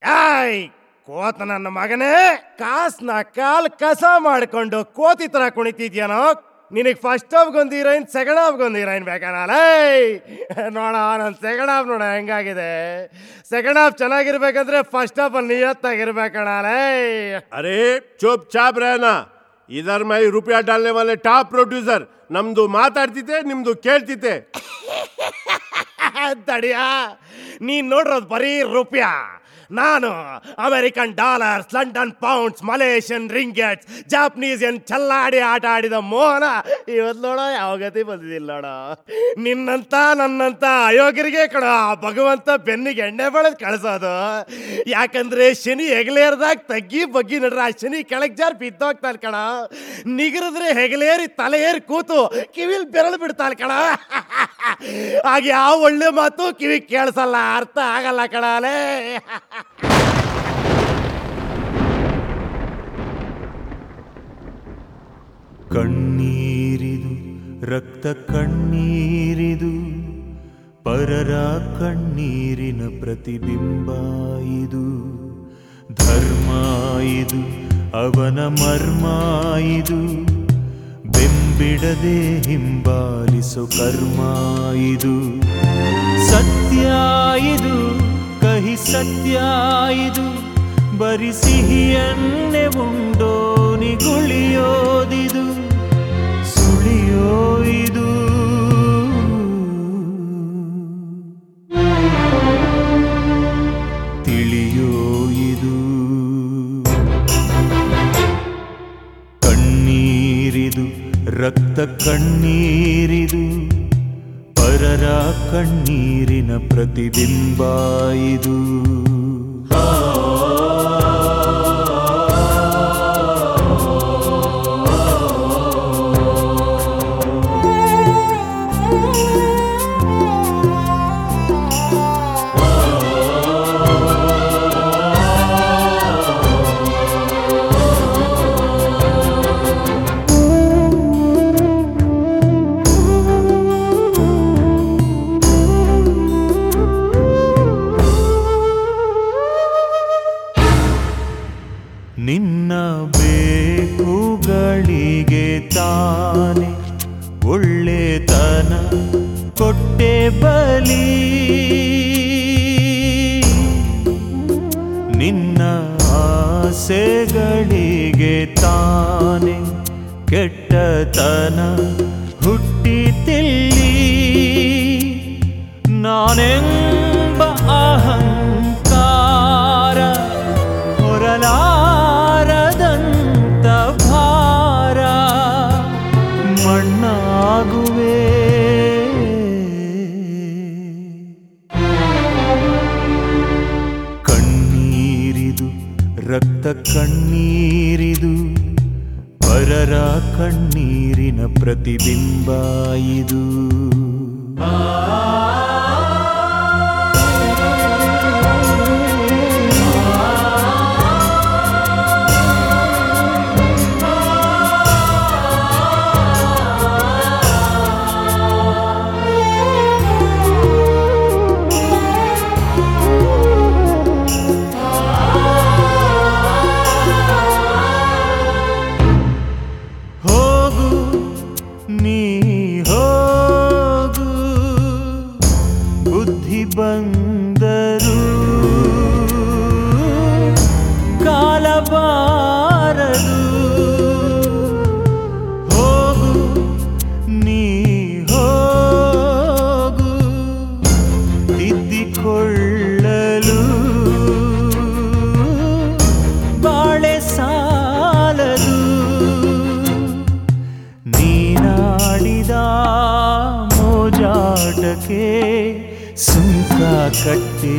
ಆಯ್ ಕೋತ ನನ್ನ ಮಗನೇ ಕಾಸ್ನ ಕಾಲ್ ಕಸ ಮಾಡ್ಕೊಂಡು ಕೋತಿ ತರ ಕುಣಿತಿದ್ಯಾನೋ ನಿನಗೆ ಫಸ್ಟ್ ಹಾಫ್ಗೊಂದು ಹೀರೋಯಿನ್ ಸೆಕೆಂಡ್ ಹಾಫ್ಗೊಂದು ಹೀರೋಯಿನ್ ಬೇಕನಲ್ಲ ನೋಡ ನನ್ನ ಸೆಕೆಂಡ್ ಹಾಫ್ ನೋಡ ಹೆಂಗಾಗಿದೆ ಸೆಕೆಂಡ್ ಹಾಫ್ ಚೆನ್ನಾಗಿರ್ಬೇಕಂದ್ರೆ ಫಸ್ಟ್ ಹಾಫ್ ಅಲ್ಲಿ ನಿಯತ್ತಾಗಿರ್ಬೇಕಣಲೇ अरे चुपचाप रहना इधर मैं रुपया डालने वाले टॉप प्रोड्यूसर ನಮ್ದು ಮಾತಾಡ್ತಿದ್ದೆ ನಿಮ್ದು ಕೇಳ್ತಿದ್ದೆ ತಡಿಯ ನೀನ್ ನೋಡಿರೋದು ಬರೀ ರೂಪಾಯ ನಾನು American dollars London pounds Malaysian ringgits ಜಾಪನೀಸಿಯನ್ ಚಲ್ಲಾಡಿ ಆಟ ಆಡಿದ ಮೋಹನ ಇವತ್ತು ನೋಡೋ ಯಾವ ಗತಿ ಬಂದಿದ್ದಿಲ್ಲ ನೋಡ ನಿನ್ನಂತ ನನ್ನಂತ ಅಯೋಗ್ಯರಿಗೆ ಕಣ ಆ ಭಗವಂತ ಬೆನ್ನಿಗೆ ಎಣ್ಣೆ ಬೆಳೆದು ಕಳಿಸೋದು ಯಾಕಂದ್ರೆ ಶನಿ ಹೆಗಲೇರ್ದಾಗ ತಗ್ಗಿ ಬಗ್ಗಿ ನಡ್ರ ಆ ಶನಿ ಕೆಳಗ್ ಜಾರ್ ಬಿದ್ದೋಗ್ತಾನೆ ಕಣ ನಿಗರಿದ್ರೆ ಹೆಗಲೇರಿ ತಲೆ ಏರಿ ಕೂತು ಕಿವಿಲ್ ಬೆರಳು ಬಿಡ್ತಾನೆ ಕಣ ಹಾಗೆ ಯಾವ ಒಳ್ಳೆ ಮಾತು ಕಿವಿ ಕೇಳಿಸಲ್ಲ ಅರ್ಥ ಆಗಲ್ಲ ಕಣಾಲೆ ಕಣ್ಣೀರಿದು ರಕ್ತ ಕಣ್ಣೀರಿದು ಪರರ ಕಣ್ಣೀರಿನ ಪ್ರತಿಬಿಂಬ ಇದು ಧರ್ಮ ಇದು ಅವನ ಮರ್ಮ ಇದು ಬೆಂಬಿಡದೆ ಹಿಂಬಾಲಿಸೋ ಕರ್ಮ ಇದು ಸತ್ಯ ಇದು ಕಹಿ ಸತ್ಯ ಇದು ಬರಿ ಸಿಹಿಯನ್ನೇ ಉಂಡೋ ನಿಗುಳಿಯೋದಿದು ಸುಳಿಯೋ ಇದು ತಿಳಿಯೋ ಇದು ಕಣ್ಣೀರಿದು ರಕ್ತ ಕಣ್ಣೀರಿದು ಪರರ ಕಣ್ಣೀರಿನ ಪ್ರತಿಬಿಂಬ ಇದು ನಿನ್ನ ಬೇಕುಗಳಿಗೆ ತಾನೆ ಒಳ್ಳೆತನ ಕೊಟ್ಟೆ ಬಲಿ ನಿನ್ನ ಆಸೆಗಳಿಗೆ ತಾನೆ ಕೆಟ್ಟತನ ಹುಟ್ಟಿತಿಲ್ಲಿ ನಾನೆಂಬ ಅಹಂಕಾರ ಹೊರಲಾರದಂತ ಭಾರ ಮಣ್ಣಾಗುವೆ ಕಣ್ಣೀರಿದು ರಕ್ತ ಕಣ್ಣೀರಿದು ಪರರ ಕಣ್ಣೀರಿನ ಪ್ರತಿಬಿಂಬ ಇದು ಹೋಗು ನೀ ಹೋಗು ಬುದ್ಧಿ ಬಂದರು ಕಾಲಬಾರದು ಹೋಗು ನೀ ಹೋಗು ತಿದ್ದಿಕೊಳ್ಳಲು ಬಾಳೆ ಸಾಲದು ನೀನಾಡಿದ ಮೋಜಾಟಕ್ಕೆ ಸುಂಕ ಕಟ್ಟೆ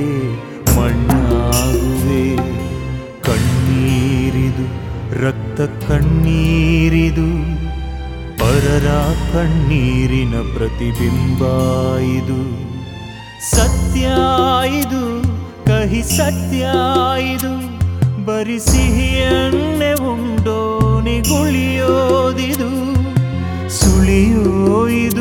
ಮಣ್ಣಾಗುವೆ ಕಣ್ಣೀರಿದು ರಕ್ತ ಕಣ್ಣೀರಿದು ಪರರ ಕಣ್ಣೀರಿನ ಪ್ರತಿಬಿಂಬ ಇದು ಸತ್ಯ ಇದು ಕಹಿ ಸತ್ಯ ಇದು ಬರಿ ಸಿಹಿಯನ್ನೇ ಉಂಡೋ ನಿಗುಳಿಯೋದಿದು ಸುಳಿಯೋ ಇದು